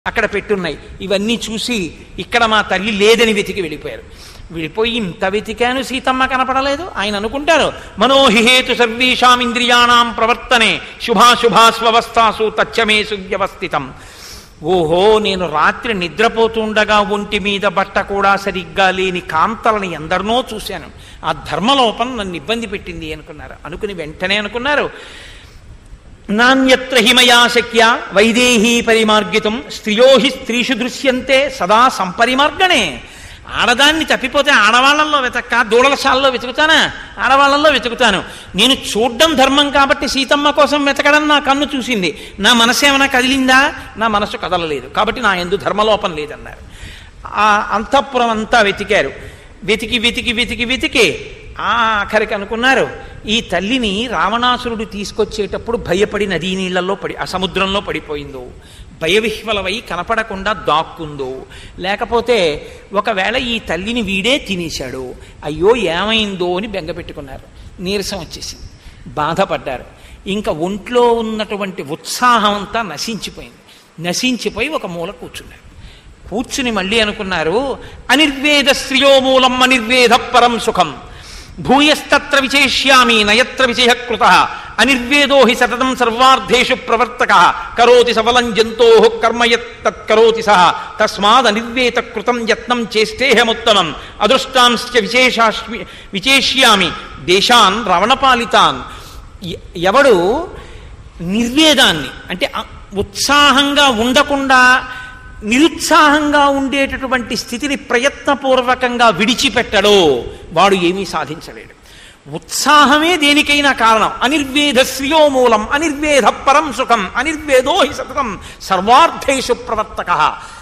అక్కడ పెట్టున్నాయి ఇవన్నీ చూసి ఇక్కడ మా తల్లి లేదని వెతికి వెళ్ళిపోయారు వెళ్ళిపోయి ఇంత వెతికాను సీతమ్మ కనపడలేదు ఆయన అనుకుంటారు మనోహిహేతు సర్వేషాం ఇంద్రియాణం ప్రవర్తనే శుభాశుభాస్వస్థాసు తచ్చమే సువ్యవస్థితం ఓహో నేను రాత్రి నిద్రపోతుండగా ఒంటి మీద బట్ట కూడా సరిగ్గా లేని కాంతలని ఎందరినో చూశాను ఆ ధర్మలోపం నన్ను ఇబ్బంది పెట్టింది అనుకున్నారు అనుకుని వెంటనే అనుకున్నారు నాణ్యత్ర హిమయా శక్య వైదేహీ పరిమార్గితం స్త్రియో హి స్త్రీషు దృశ్యంతే సదా సంపరిమార్గణే ఆడదాన్ని తప్పిపోతే ఆడవాళ్ళల్లో వెతక్క దూడలశాలలో వెతుకుతానా ఆడవాళ్ళల్లో వెతుకుతాను నేను చూడ్డం ధర్మం కాబట్టి సీతమ్మ కోసం వెతకడం నా కన్ను చూసింది నా మనసు ఏమైనా కదిలిందా నా మనసు కదలలేదు కాబట్టి నా ఎందు ధర్మలోపం లేదన్నారు ఆ అంతఃపురం అంతా వెతికారు వెతికి వెతికి వెతికి వెతికి ఆఖరికి అనుకున్నారు ఈ తల్లిని రావణాసురుడు తీసుకొచ్చేటప్పుడు భయపడి నదీ నీళ్లలో పడి ఆ సముద్రంలో పడిపోయిందో భయవిహ్వలవై కనపడకుండా దాక్కుందో లేకపోతే ఒకవేళ ఈ తల్లిని వీడే తినేశాడు అయ్యో ఏమైందో అని బెంగ పెట్టుకున్నారు నీరసం వచ్చేసింది బాధపడ్డారు ఇంకా ఒంట్లో ఉన్నటువంటి ఉత్సాహం అంతా నశించిపోయింది నశించిపోయి ఒక మూల కూర్చున్నారు కూర్చుని మళ్ళీ అనుకున్నారు అనిర్వేద శ్రియో మూలం అనిర్వేద పరం సుఖం భూయస్తత్ర విచేష్యామి నయత్ర విషయకృత అనిర్వేదో హి సతతం సర్వార్థేషు ప్రవర్తక కరోతి సఫలం జంతో కర్మయత్తత్కరోతి సహ తస్మాద్ అనిర్వేత కృతం యత్నం చేస్తేహముత్తమం అదృష్టాంశ్చ విశేషాశ్మి విచేష్యామి దేశాన్ రవణపాలితాన్ ఎ- ఎవడు నిర్వేదాన్ని అంటే ఆ ఉత్సాహంగా ఉండకుండా నిరుత్సాహంగా ఉండేటటువంటి స్థితిని ప్రయత్నపూర్వకంగా విడిచిపెట్టడో వాడు ఏమీ సాధించలేడు ఉత్సాహమే దేనికైనా కారణం అనిర్వేద శ్రియో మూలం అనిర్వేద పరం సుఖం అనిర్వేదో హి సతతం సర్వార్థేషు ప్రవర్తక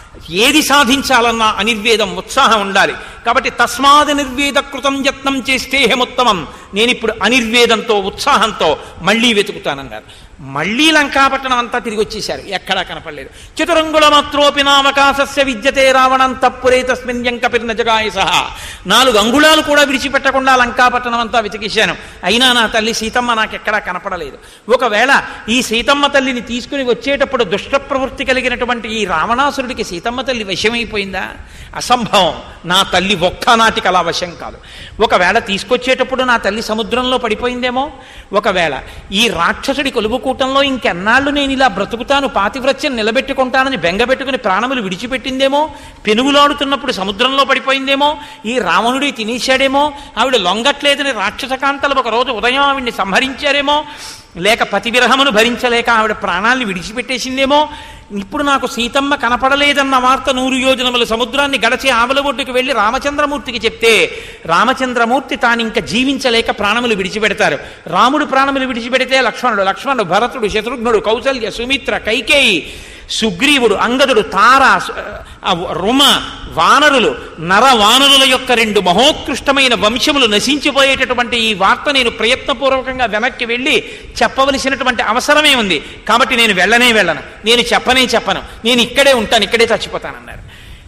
ఏది సాధించాలన్నా అనిర్వేదం ఉత్సాహం ఉండాలి కాబట్టి తస్మాద్ నిర్వేద కృతం యత్నం చేస్తేహముత్తమం నేను ఇప్పుడు అనిర్వేదంతో ఉత్సాహంతో మళ్ళీ వెతుకుతానన్నారు మళ్ళీ లంకాపట్టణం అంతా తిరిగి వచ్చేశారు ఎక్కడా కనపడలేదు చతురంగుల మాత్రోపి నామకాశస్య విద్యతే రావణం తప్పురే తస్మిన్ ఎంకపిర్న జగాయ సహా నాలుగు అంగుళాలు కూడా విడిచిపెట్టకుండా లంకాపట్టణం అంతా వెతికేశాను అయినా నా తల్లి సీతమ్మ నాకు ఎక్కడా కనపడలేదు ఒకవేళ ఈ సీతమ్మ తల్లిని తీసుకుని వచ్చేటప్పుడు దుష్ట ప్రవృత్తి కలిగినటువంటి ఈ రావణాసురుడికి సీతమ్మ తల్లి వశమైపోయిందా అసంభవం నా తల్లి ఒక్కనాటికి అలా వశం కాదు ఒకవేళ తీసుకొచ్చేటప్పుడు నా తల్లి సముద్రంలో పడిపోయిందేమో ఒకవేళ ఈ రాక్షసుడి కొలువుకూటంలో ఇంకెన్నాళ్ళు నేను ఇలా బ్రతుకుతాను పాతివ్రత్యం నిలబెట్టుకుంటానని బెంగబెట్టుకుని ప్రాణములు విడిచిపెట్టిందేమో పెనుగులాడుతున్నప్పుడు సముద్రంలో పడిపోయిందేమో ఈ రావణుడి తినేశాడేమో ఆవిడ లొంగట్లేదని రాక్షసకాంతలు ఒక రోజు ఉదయం ఆవిడ్ని సంహరించారేమో లేక పతివిరహమును భరించలేక ఆవిడ ప్రాణాల్ని విడిచిపెట్టేసిందేమో ఇప్పుడు నాకు సీతమ్మ కనపడలేదన్న వార్త నూరు యోజనముల సముద్రాన్ని గడచి ఆవల ఒడ్డుకు వెళ్ళి రామచంద్రమూర్తికి చెప్తే రామచంద్రమూర్తి తాను ఇంకా జీవించలేక ప్రాణములు విడిచిపెడతారు రాముడు ప్రాణములు విడిచిపెడితే లక్ష్మణుడు లక్ష్మణుడు భరతుడు శత్రుఘ్నుడు కౌసల్య సుమిత్ర కైకేయి సుగ్రీవుడు అంగదుడు తార సు- ఆ రుమ వానరులు నర వానరుల యొక్క రెండు మహోత్కృష్టమైన వంశములు నశించిపోయేటటువంటి ఈ వార్త నేను ప్రయత్నపూర్వకంగా వెనక్కి వెళ్ళి చెప్పవలసినటువంటి అవసరమే ఉంది కాబట్టి నేను వెళ్ళనే వెళ్ళను నేను చెప్పనే చెప్పను నేను ఇక్కడే ఉంటాను ఇక్కడే చచ్చిపోతానన్నారు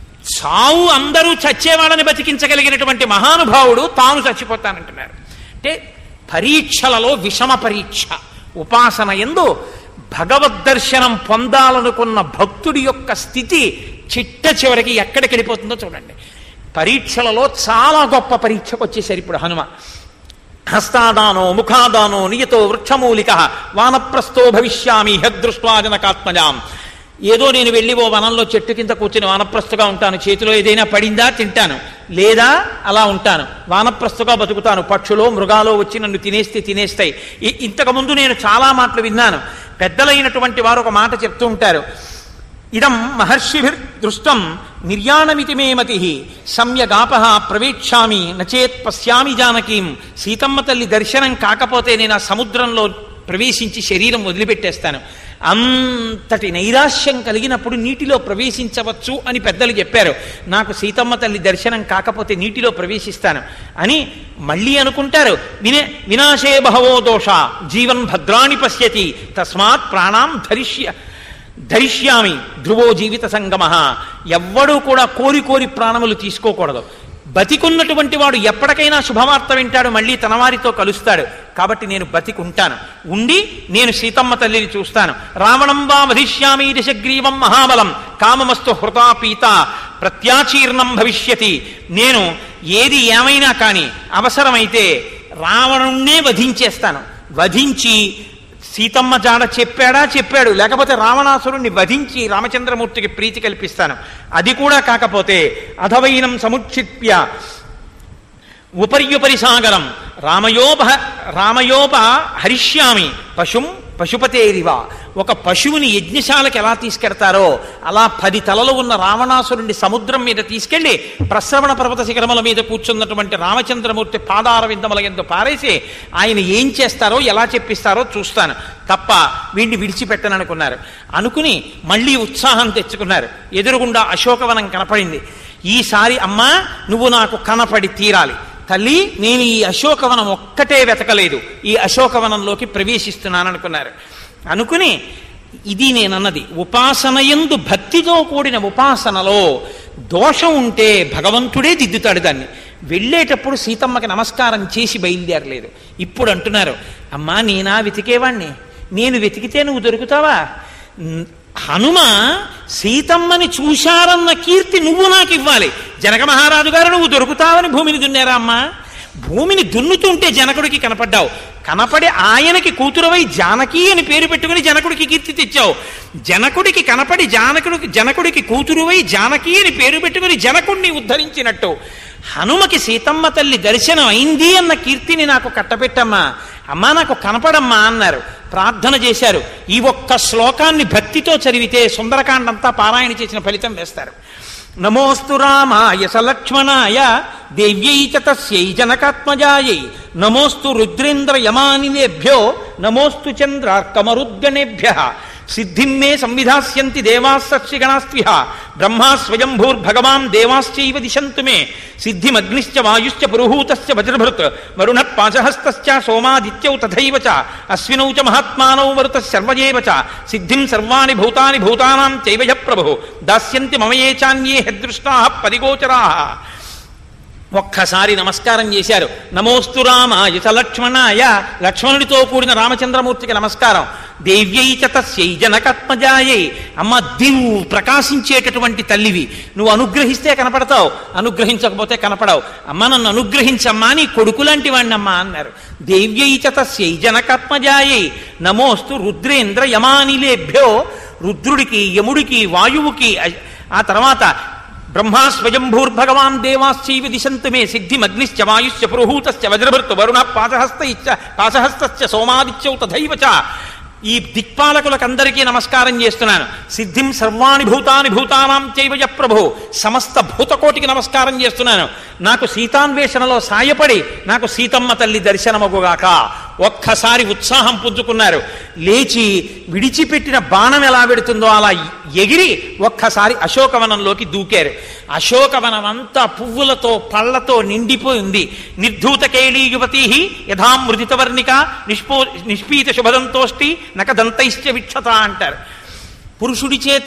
చావు అందరూ చచ్చేవాళ్ళని బతికించగలిగినటువంటి మహానుభావుడు తాను చచ్చిపోతానంటున్నారు అంటే పరీక్షలలో విషమ పరీక్ష ఉపాసన ఎందు భగవద్దర్శనం పొందాలనుకున్న భక్తుడి యొక్క స్థితి చిట్ట చివరికి ఎక్కడికి వెళ్ళిపోతుందో చూడండి పరీక్షలలో చాలా గొప్ప పరీక్షకు వచ్చేసారు ఇప్పుడు హనుమ హస్తాదానో ముఖాదానో నియతో వృక్షమూలిక వానప్రస్థో భవిష్యామి హదృష్ట్వా జనకాత్మజాం ఏదో నేను వెళ్ళి ఓ వనంలో చెట్టు కింద కూర్చుని వానప్రస్థగా ఉంటాను చేతిలో ఏదైనా పడిందా తింటాను లేదా అలా ఉంటాను వానప్రస్థగా బతుకుతాను పక్షులో మృగాలో వచ్చి నన్ను తినేస్తే తినేస్తాయి ఇ- ఇంతకుముందు నేను చాలా మాటలు విన్నాను పెద్దలైనటువంటి వారు ఒక మాట చెప్తూ ఉంటారు ఇదం మహర్షిభిర్ దృష్టం నిర్యాణమితి మే మతి సమ్యగాప ప్రవేక్షామి నచేత్ పశ్యామి జానకీం సీతమ్మ తల్లి దర్శనం కాకపోతే నేను ఆ సముద్రంలో ప్రవేశించి శరీరం వదిలిపెట్టేస్తాను అంతటి నైరాశ్యం కలిగినప్పుడు నీటిలో ప్రవేశించవచ్చు అని పెద్దలు చెప్పారు నాకు సీతమ్మ తల్లి దర్శనం కాకపోతే నీటిలో ప్రవేశిస్తాను అని మళ్ళీ అనుకుంటారు వినే వినాశే బహవో దోష జీవన్ భద్రాణి పశ్యతి తస్మాత్ ప్రాణాం ధరిష్య ధరిష్యామి ధ్రువో జీవిత సంగమ ఎవ్వడూ కూడా కోరి కోరి ప్రాణములు తీసుకోకూడదు బతికున్నటువంటి వాడు ఎప్పటికైనా శుభవార్త వింటాడు మళ్ళీ తన వారితో కలుస్తాడు కాబట్టి నేను బతికుంటాను ఉండి నేను సీతమ్మ తల్లిని చూస్తాను రావణంబా వధిష్యామి దశగ్రీవం మహాబలం కామమస్తు హృతా పీత ప్రత్యాచీర్ణం భవిష్యతి నేను ఏది ఏమైనా కానీ అవసరమైతే రావణుణ్ణే వధించేస్తాను వధించి సీతమ్మ జాడ చెప్పాడా చెప్పాడు లేకపోతే రావణాసురుణ్ణి వధించి రామచంద్రమూర్తికి ప్రీతి కల్పిస్తాను అది కూడా కాకపోతే అధవైనం సముక్షిప్య ఉపర్యుపరి సాగరం రామయోప రామయోప హరిష్యామి పశుం పశుపతేరివ ఒక పశువుని యజ్ఞశాలకి ఎలా తీసుకెడతారో అలా పది తలలు ఉన్న రావణాసురుణ్ణి సముద్రం మీద తీసుకెళ్లి ప్రశ్రవణ పర్వత శిఖరముల మీద కూర్చున్నటువంటి రామచంద్రమూర్తి పాదార విందముల ఎందు పారేసి ఆయన ఏం చేస్తారో ఎలా చెప్పిస్తారో చూస్తాను తప్ప వీడిని విడిచిపెట్టననుకున్నారు అనుకుని మళ్ళీ ఉత్సాహం తెచ్చుకున్నారు ఎదురుగుండా అశోకవనం కనపడింది ఈసారి అమ్మా నువ్వు నాకు కనపడి తీరాలి తల్లి నేను ఈ అశోకవనం ఒక్కటే వెతకలేదు ఈ అశోకవనంలోకి ప్రవేశిస్తున్నాననుకున్నారు అనుకుని ఇది నేనన్నది ఉపాసనయందు భక్తితో కూడిన ఉపాసనలో దోషం ఉంటే భగవంతుడే దిద్దుతాడు దాన్ని వెళ్ళేటప్పుడు సీతమ్మకి నమస్కారం చేసి బయలుదేరలేదు ఇప్పుడు అంటున్నారు అమ్మా నేనా వెతికేవాణ్ణి నేను వెతికితే నువ్వు దొరుకుతావా న్- హనుమ సీతమ్మని చూశారన్న కీర్తి నువ్వు నాకు ఇవ్వాలి జనక మహారాజు గారు నువ్వు దొరుకుతావని భూమిని దున్నారా అమ్మా భూమిని దున్నుతుంటే జనకుడికి కనపడ్డావు కనపడి ఆయనకి కూతురవై జానకి అని పేరు పెట్టుకుని జనకుడికి కీర్తి తెచ్చావు జనకుడికి కనపడి జానకుడికి జనకుడికి కూతురువై జానకి అని పేరు పెట్టుకుని జనకుడిని ఉద్ధరించినట్టు హనుమకి సీతమ్మ తల్లి దర్శనం అయింది అన్న కీర్తిని నాకు కట్టపెట్టమ్మా అమ్మా నాకు కనపడమ్మా అన్నారు ప్రార్థన చేశారు ఈ ఒక్క శ్లోకాన్ని భక్తితో చదివితే సుందరకాండంతా పారాయణ చేసిన ఫలితం వేస్తారు నమోస్తు రామాయ సలక్ష్మణాయ దేవ్యై చ తస్యై జనకాత్మజాయై నమోస్తు రుద్రేంద్ర యమానిలేభ్యో నమోస్తు చంద్రార్కమరుద్గణేభ్య సిద్ధిం మే సంవిధాస్యంతి దేవాస్సక్షిగణాస్త్విహ బ్రహ్మా స్వయంభూర్భగవాన్ దేవాశ్చైవ దిశంతు మే సిద్ధిమగ్నిశ్చ వాయుశ్చ పురుహూతశ్చ వజ్రభృత్ వరుణ పాశహస్తశ్చ సోమాదిత్యౌ తథైవ చ అశ్వినౌ చ మహాత్మానౌ వరుత సర్వయేవ చ సిద్ధిం సర్వాణి భూతాని భూతానాం చైవ యః ప్రభు దాస్యంతి మమయే చాన్యే హెదృష్టా పరిగోచరా ఒక్కసారి నమస్కారం చేశారు నమోస్తు రామాయ చ లక్ష్మణాయ లక్ష్మణుడితో కూడిన రామచంద్రమూర్తికి నమస్కారం దేవ్యై చ తస్యై జనకత్మజాయై అమ్మ దివు ప్రకాశించేటటువంటి తల్లివి నువ్వు అనుగ్రహిస్తే కనపడతావు అనుగ్రహించకపోతే కనపడవు అమ్మ నన్ను అనుగ్రహించమ్మా నీ కొడుకు లాంటి వాణ్ణమ్మా అన్నారు దేవ్యై చ తస్యై జనకత్మజాయై నమోస్తు రుద్రేంద్ర యమానిలేభ్యో రుద్రుడికి యముడికి వాయువుకి ఆ తర్వాత బ్రహ్మా స్వయంభూర్భగవాన్ దేవాశ్చైవ దిశంతు మే సిద్ధిమగ్నిశ్చ వాయుశ్చ పురుహూతశ్చ వజ్రభృత్ వరుణ పాశహస్త ఇచ్చ పాశహస్తశ్చ సోమాదిత్యౌ తథైవ చ ఈ దిక్పాలకులకందరికీ నమస్కారం చేస్తున్నాను సిద్ధిం సర్వాణి భూతాని భూతానాం చైవయ ప్రభు సమస్త భూతకోటికి నమస్కారం చేస్తున్నాను నాకు సీతాన్వేషణలో సాయపడి నాకు సీతమ్మ తల్లి దర్శనమగుగాక ఒక్కసారి ఉత్సాహం పుంజుకున్నారు లేచి విడిచిపెట్టిన బాణం ఎలా పెడుతుందో అలా ఎగిరి ఒక్కసారి అశోకవనంలోకి దూకారు అశోకవనం అంతా పువ్వులతో పళ్లతో నిండిపోయింది నిర్ధూత కేళీ యువతీ యథామృదితవర్ణిక నిష్పో నిష్పీత శుభదంతోష్టి నకదంతైశ్చ విక్షత అంటారు పురుషుడి చేత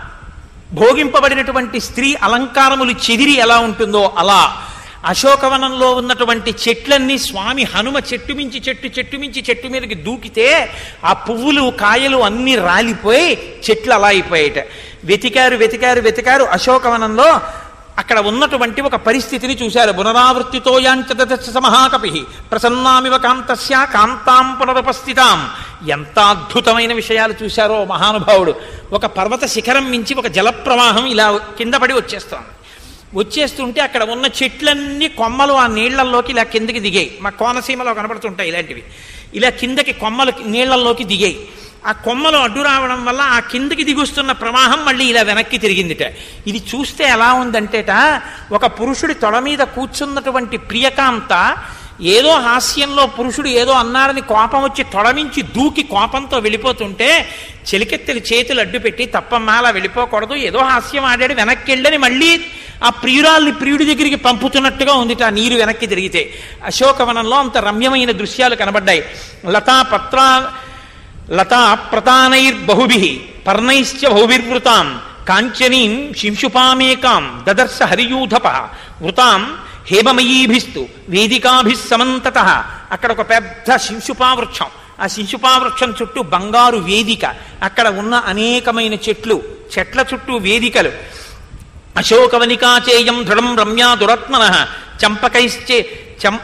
భోగింపబడినటువంటి స్త్రీ అలంకారములు చెదిరి ఎలా ఉంటుందో అలా అశోకవనంలో ఉన్నటువంటి చెట్లన్నీ స్వామి హనుమ చెట్టు మించి చెట్టు చెట్టు మించి చెట్టు మీదకి దూకితే ఆ పువ్వులు కాయలు అన్నీ రాలిపోయి చెట్లు అలా అయిపోయాట వెతికారు వెతికారు వెతికారు అశోకవనంలో అక్కడ ఉన్నటువంటి ఒక పరిస్థితిని చూశారు పునరావృత్తితో యాంచదశ మహాకపి ప్రసన్నామివ కాంతస్య కాంతాం పునరుపస్థితాం ఎంత అద్భుతమైన విషయాలు చూశారో మహానుభావుడు ఒక పర్వత శిఖరం మించి ఒక జలప్రవాహం ఇలా కింద పడి వచ్చేస్తోంది వచ్చేస్తుంటే అక్కడ ఉన్న చెట్లన్నీ కొమ్మలు ఆ నీళ్లల్లోకి ఇలా కిందకి దిగాయి మా కోనసీమలో కనబడుతుంటాయి ఇలాంటివి ఇలా కిందకి కొమ్మలు నీళ్లల్లోకి దిగాయి ఆ కొమ్మలు అడ్డు రావడం వల్ల ఆ కిందకి దిగుస్తున్న ప్రవాహం మళ్ళీ ఇలా వెనక్కి తిరిగిందిట ఇది చూస్తే ఎలా ఉందంటేట ఒక పురుషుడి తొడ మీద కూర్చున్నటువంటి ప్రియకాంత ఏదో హాస్యంలో పురుషుడు ఏదో అన్నాడని కోపం వచ్చి తొడమించి దూకి కోపంతో వెళ్ళిపోతుంటే చెలికెత్తెలు చేతులు అడ్డు పెట్టి తప్పమ్మా అలా వెళ్ళిపోకూడదు ఏదో హాస్యం ఆడాడు వెనక్కి వెళ్ళని మళ్ళీ ఆ ప్రియురాల్ని ప్రియుడి దగ్గరికి పంపుతున్నట్టుగా ఉంది ఆ నీరు వెనక్కి తిరిగితే అశోకవనంలో అంత రమ్యమైన దృశ్యాలు కనబడ్డాయి లతా పత్రా లతా ప్రతానైర్బహుభి పర్ణైశ్చ బహుభిర్వృతాం కాంచనీం శింశుపామేకాం దదర్శ హరియూధప వృతాం హేమమయీభిస్తు వేదికాభి సమంతత అక్కడ ఒక పెద్ద శింశుపా వృక్షం ఆ శింశుపా వృక్షం చుట్టూ బంగారు వేదిక అక్కడ ఉన్న అనేకమైన చెట్లు చెట్ల చుట్టూ వేదికలు అశోకవనికాచేయం దృఢం రమ్యా దురత్మన చంపకైశ్చే చం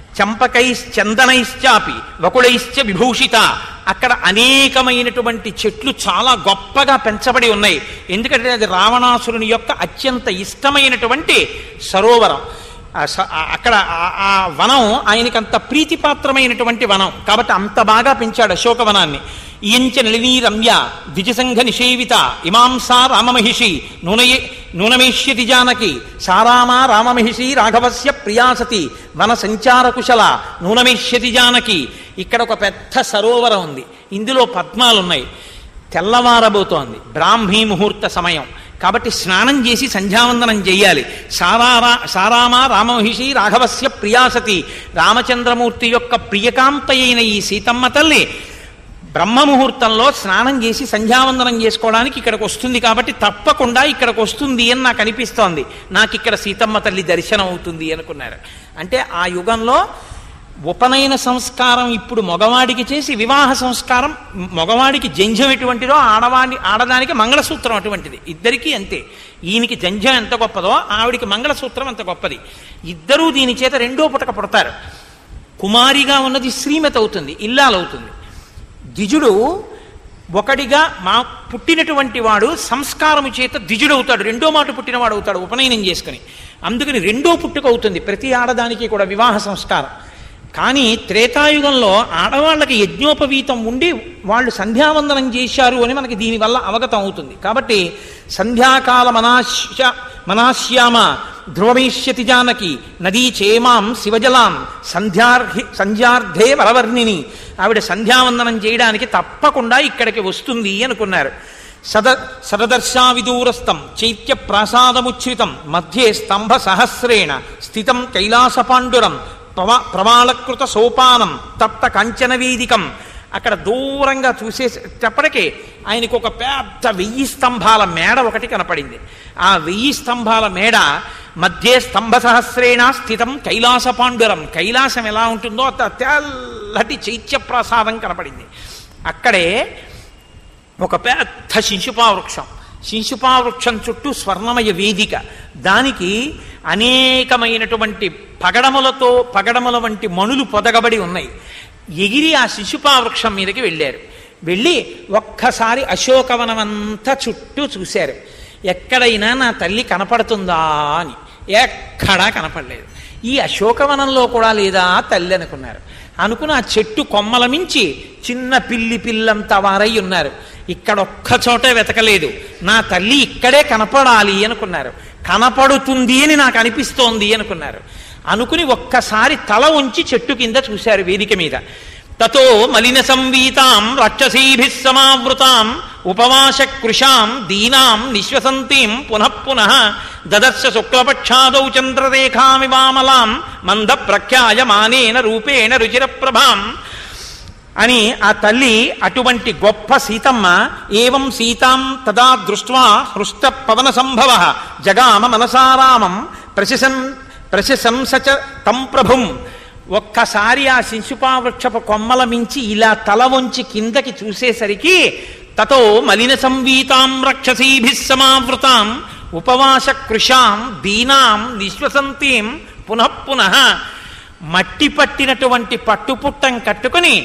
చంపకైశ్చందనైశ్చాపి వకుళైశ్చ విభూషిత అక్కడ అనేకమైనటువంటి చెట్లు చాలా గొప్పగా పెంచబడి ఉన్నాయి ఎందుకంటే అది రావణాసురుని యొక్క అత్యంత ఇష్టమైనటువంటి సరోవరం ఆ స- ఆ- అక్కడ ఆ- ఆ వనం ఆయనకి అంత ప్రీతిపాత్రమైనటువంటి వనం కాబట్టి అంత బాగా పెంచాడు అశోకవనాన్ని ఇయంచ నళినీ రమ్య ద్విజసంఘ నిషేవిత ఇమాంసా రామమహిషి నూనయే నూనమేష్యతి జానకి సారామా రామమహిషి రాఘవస్య ప్రియాసతి వన సంచార కుశల నూనమేష్యతి జానకి ఇక్కడ ఒక పెద్ద సరోవరం ఉంది ఇందులో పద్మాలున్నాయి తెల్లవారబోతోంది బ్రాహ్మీ ముహూర్త సమయం కాబట్టి స్నానం చేసి సంధ్యావందనం చేయాలి సారారా సారామ రామమహిషి రాఘవస్య ప్రియాసతి రామచంద్రమూర్తి యొక్క ప్రియకాంత అయిన ఈ సీతమ్మ తల్లి బ్రహ్మముహూర్తంలో స్నానం చేసి సంధ్యావందనం చేసుకోవడానికి ఇక్కడికి వస్తుంది కాబట్టి తప్పకుండా ఇక్కడికి వస్తుంది అని నాకు అనిపిస్తోంది నాకు ఇక్కడ సీతమ్మ తల్లి దర్శనం అవుతుంది అనుకున్నారు అంటే ఆ యుగంలో ఉపనయన సంస్కారం ఇప్పుడు మగవాడికి చేసి వివాహ సంస్కారం మగవాడికి జంధ్యం ఎటువంటిదో ఆడవాడి ఆడదానికి మంగళసూత్రం అటువంటిది ఇద్దరికీ అంతే ఈయనకి జంధ్యం ఎంత గొప్పదో ఆవిడికి మంగళసూత్రం అంత గొప్పది ఇద్దరూ దీని చేత రెండో పుటక పుడతారు కుమారిగా ఉన్నది శ్రీమతి అవుతుంది ఇల్లాలవుతుంది ద్విజుడు ఒకడిగా మా పుట్టినటువంటి వాడు సంస్కారము చేత ద్విజుడవుతాడు రెండో మాట పుట్టినవాడు అవుతాడు ఉపనయనం చేసుకుని అందుకని రెండో పుట్టుక అవుతుంది ప్రతి ఆడదానికి కూడా వివాహ సంస్కారం కానీ త్రేతాయుగంలో ఆడవాళ్ళకి యజ్ఞోపవీతం ఉండి వాళ్ళు సంధ్యావందనం చేశారు అని మనకి దీనివల్ల అవగతం అవుతుంది కాబట్టి సంధ్యాకాల మనాశ్య మనాశ్యామ ధ్రువమేష్యతి జానకి నదీ చేమాం శివజలాం సంధ్యార్హి సంధ్యార్థే వరవర్ణిని ఆవిడ సంధ్యావందనం చేయడానికి తప్పకుండా ఇక్కడికి వస్తుంది అనుకున్నారు సద సదదర్శా విదూరస్థం చైత్య ప్రాసాదముచ్ఛ్రితం మధ్యే స్తంభ సహస్రేణ స్థితం కైలాసపాండురం ప్రవా ప్రవాళకృత సోపానం తప్త కాంచన వేదికం అక్కడ దూరంగా చూసేటప్పటికీ ఆయనకు ఒక పెద్ద వెయ్యి స్తంభాల మేడ ఒకటి కనపడింది ఆ వెయ్యి స్తంభాల మేడ మధ్య స్తంభ సహస్రేణ స్థితం కైలాస పాండురం కైలాసం ఎలా ఉంటుందో అంత తెల్లటి చైత్య ప్రసాదం కనపడింది అక్కడే ఒక పెద్ద శింశుపా వృక్షం శింశుపా వృక్షం చుట్టూ స్వర్ణమయ వేదిక దానికి అనేకమైనటువంటి పగడములతో పగడముల వంటి మణులు పొదగబడి ఉన్నాయి ఎగిరి ఆ శిశుపా వృక్షం మీదకి వెళ్ళారు వెళ్ళి ఒక్కసారి అశోకవనమంతా చుట్టూ చూశారు ఎక్కడైనా నా తల్లి కనపడుతుందా అని ఎక్కడా కనపడలేదు ఈ అశోకవనంలో కూడా లేదా తల్లి అనుకున్నారు అనుకుని ఆ చెట్టు కొమ్మల మించి చిన్న పిల్లి పిల్లంత వారై ఉన్నారు ఇక్కడ ఒక్క చోట వెతకలేదు నా తల్లి ఇక్కడే కనపడాలి అనుకున్నారు కనపడుతుంది అని నాకు అనిపిస్తోంది అనుకున్నారు అనుకుని ఒక్కసారి తల ఉంచి చెట్టు కింద చూశారు వేదిక మీద తతో మలిన సంవీతాం రాక్షసీభి సమావృతాం ఉపవాస కృషాం దీనాం నిశ్వసంతీం పునః పునః దదర్శ శుక్లపక్షాదౌ చంద్రరేఖామివామలాం మంద ప్రఖ్యాయమానేన రూపేణ రుచిరప్రభాం అని ఆ తల్లి అటువంటి గొప్ప సీతమ్మ ఏవం సీతాం తదా దృష్ట్వా హృష్ట పవన సంభవ జగామ మనసారామం ప్రశసన్ ప్రశంసచ తం ప్రభుం ఒక్కసారి ఆ శిశుపావృక్షపు కొమ్మల మించి ఇలా తల వంచి కిందకి చూసేసరికి తతో మలిన సంవీతాం రక్షసీభి సమావృతాం ఉపవాస కృషాం దీనాం నిశ్వసంతీం పునః పునః మట్టి పట్టినటువంటి పట్టుపుట్టం కట్టుకుని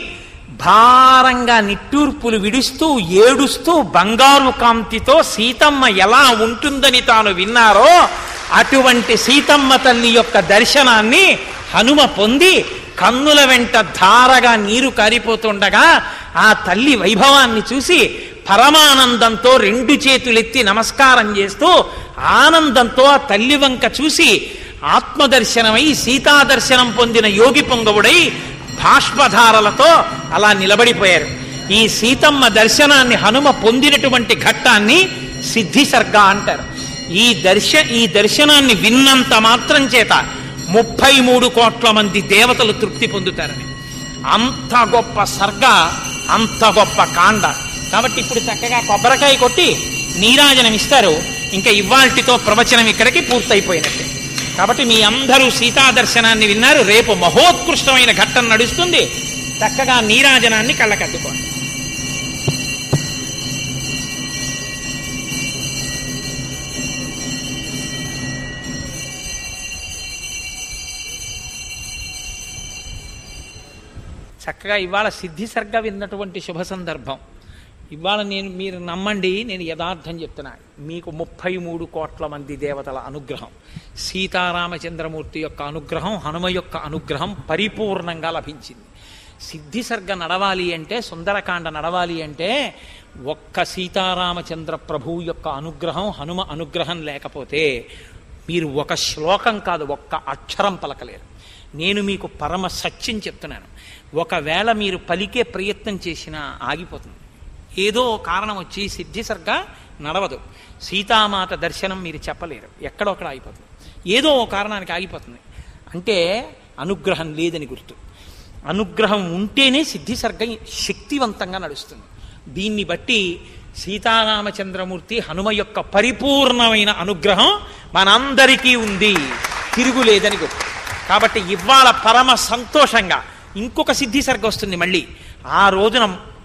భారంగా నిట్టూర్పులు విడుస్తూ ఏడుస్తూ బంగారు కాంతితో సీతమ్మ ఎలా ఉంటుందని తాను విన్నారో అటువంటి సీతమ్మ తల్లి యొక్క దర్శనాన్ని హనుమ పొంది కన్నుల వెంట ధారగా నీరు కారిపోతుండగా ఆ తల్లి వైభవాన్ని చూసి పరమానందంతో రెండు చేతులెత్తి నమస్కారం చేస్తూ ఆనందంతో ఆ తల్లి వంక చూసి ఆత్మదర్శనమై సీతాదర్శనం పొందిన యోగి పొంగవుడై భాష్పధారలతో అలా నిలబడిపోయారు ఈ సీతమ్మ దర్శనాన్ని హనుమ పొందినటువంటి ఘట్టాన్ని సిద్ధి సర్గ అంటారు ఈ దర్శ ఈ దర్శనాన్ని విన్నంత మాత్రం చేత ముప్పై మూడు కోట్ల మంది దేవతలు తృప్తి పొందుతారని అంత గొప్ప సర్గ అంత గొప్ప కాండ కాబట్టి ఇప్పుడు చక్కగా కొబ్బరికాయ కొట్టి నీరాజనం ఇస్తారు ఇంకా ఇవాల్టితో ప్రవచనం ఇక్కడికి పూర్తయిపోయినట్టే కాబట్టి మీ అందరూ సీతా దర్శనాన్ని విన్నారు రేపు మహోత్కృష్టమైన ఘట్టం నడుస్తుంది చక్కగా నీరాజనాన్ని కళ్ళకద్దుకోండి చక్కగా ఇవాళ సిద్ధి సర్గ విన్నటువంటి శుభ సందర్భం ఇవాళ నేను మీరు నమ్మండి నేను యథార్థం చెప్తున్నా మీకు ముప్పై మూడు కోట్ల మంది దేవతల అనుగ్రహం సీతారామచంద్రమూర్తి యొక్క అనుగ్రహం హనుమ యొక్క అనుగ్రహం పరిపూర్ణంగా లభించింది సిద్ధి సర్గ నడవాలి అంటే సుందరకాండ నడవాలి అంటే ఒక్క సీతారామచంద్ర ప్రభువు యొక్క అనుగ్రహం హనుమ అనుగ్రహం లేకపోతే మీరు ఒక శ్లోకం కాదు ఒక్క అక్షరం పలకలేరు నేను మీకు పరమ సత్యం చెప్తున్నాను ఒకవేళ మీరు పలికే ప్రయత్నం చేసినా ఆగిపోతుంది ఏదో కారణం వచ్చి సిద్ధి సర్గ నడవదు సీతామాత దర్శనం మీరు చెప్పలేరు ఎక్కడో అక్కడ ఆగిపోతుంది ఏదో ఓ కారణానికి ఆగిపోతుంది అంటే అనుగ్రహం లేదని గుర్తు అనుగ్రహం ఉంటేనే సిద్ధి సర్గ శక్తివంతంగా నడుస్తుంది దీన్ని బట్టి సీతారామచంద్రమూర్తి హనుమ యొక్క పరిపూర్ణమైన అనుగ్రహం మనందరికీ ఉంది తిరుగులేదని గుర్తు కాబట్టి ఇవాళ పరమ సంతోషంగా ఇంకొక సిద్ధి సర్గ వస్తుంది మళ్ళీ ఆ రోజున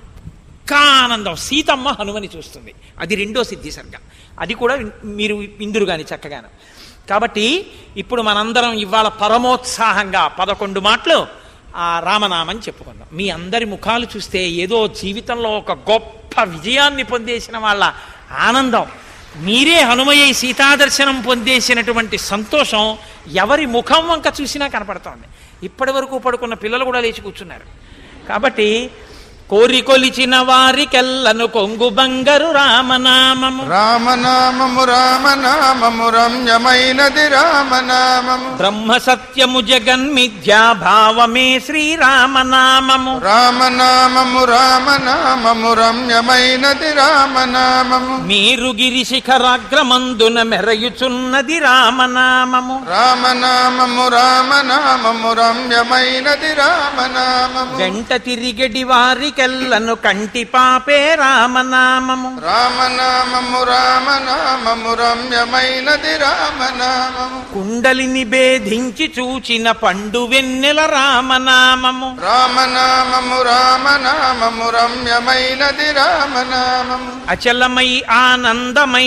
ఇంకా ఆనందం సీతమ్మ హనుమని చూస్తుంది అది రెండో సిద్ధి సర్గ అది కూడా మీరు ఇందురు కానీ చక్కగాను కాబట్టి ఇప్పుడు మనందరం ఇవాళ పరమోత్సాహంగా పదకొండు మాటలు ఆ రామనామని చెప్పుకుందాం మీ అందరి ముఖాలు చూస్తే ఏదో జీవితంలో ఒక గొప్ప విజయాన్ని పొందేసిన వాళ్ళ ఆనందం మీరే హనుమయ్య సీతాదర్శనం పొందేసినటువంటి సంతోషం ఎవరి ముఖం వంక చూసినా కనపడుతోంది ఇప్పటి వరకు పడుకున్న పిల్లలు కూడా లేచి కూర్చున్నారు కాబట్టి కోరి కొలిచిన వారికెల్లను కొంగు బంగరు రామనామము రామనామము రామనామము రమ్యమైనది రామనామము బ్రహ్మ సత్యము జగన్మిథ్యా భావమే శ్రీరామనామము రామనామము రామనామము రమ్యమైనది రామనామము మేరుగిరి శిఖరాగ్రమందున మెరయుచున్నది రామనామము రామనామము రామనామము రమ్యమైనది రామనామము వెంట తిరిగడి వారికెల్లను కంటి పాపే రామనామము రామనామము రామనామము రమ్యమైనది రామనామము కుండలిని భేదించి చూచిన పండు వెన్నెల రామనామము రామనామము రామనామము రమ్యమైనది రామనామము అచలమై ఆనందమై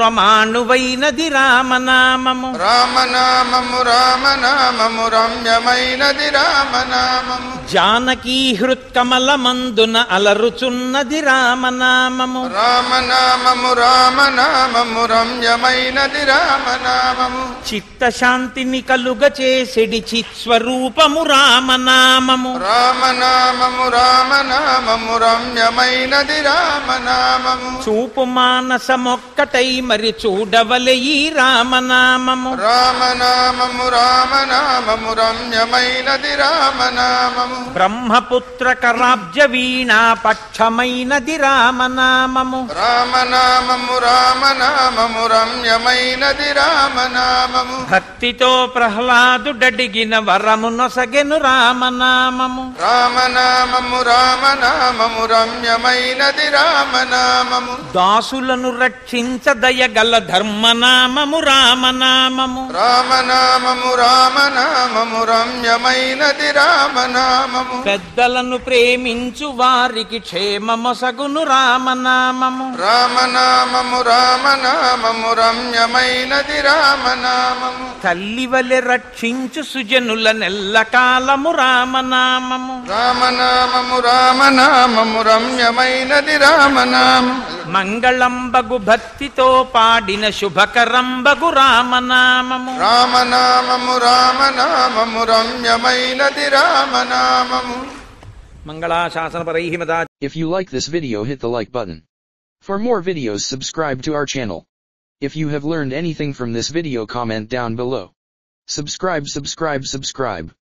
పరమాణువైనది రామనామము రామనామము రామనామము రమ్యమైనది రామనామము జానకీ హృత్కమలమందున అలరుచున్నది రామనామము రామనామము రామనామము రమ్యమైనది రామనామము చిత్తశాంతిని కలుగ చేసెడి చిత్స్వరూపము రామనామము రామనామము రామనామము రమ్యమైనది రామనామము చూపు మానసమొక్కటై మరి చూడవలె ఈ రామనామము రామనామము రామనామము రమ్యమైనది రామనామము బ్రహ్మపుత్ర కరాబ్జ వీణా పక్షమైనది రామనామము రామనామము రామనామము రమ్యమైనది రామనామము భక్తితో ప్రహ్లాదుడడిగిన వరము నొసగెను రామనామము రామనామము రామనామము రమ్యమైనది రామనామము దాసులను రక్షించ దయగల ధర్మనామము రామనామము రామనామము రామనామము రమ్యమైనది రామనామము పెద్దలను ప్రేమించు వారికి క్షేమమొసగును రామనామము రామనామము రామనామము రమ్యమైనది రామనామము తల్లి వలె రక్షించు సుజనుల నెల్ల కాలము రామనామము రామనామము రామనామము రమ్యమైనది రామనామము మంగళంబగు భక్తితో పాడిన శుభకరంబగు రామనామము రామనామము రామనామము రమ్యమైనది రామనామము మంగళాశాసనపరై మదా If you like this video hit the like button. For more videos subscribe to our channel. If you have learned anything from this video comment down below. Subscribe subscribe subscribe.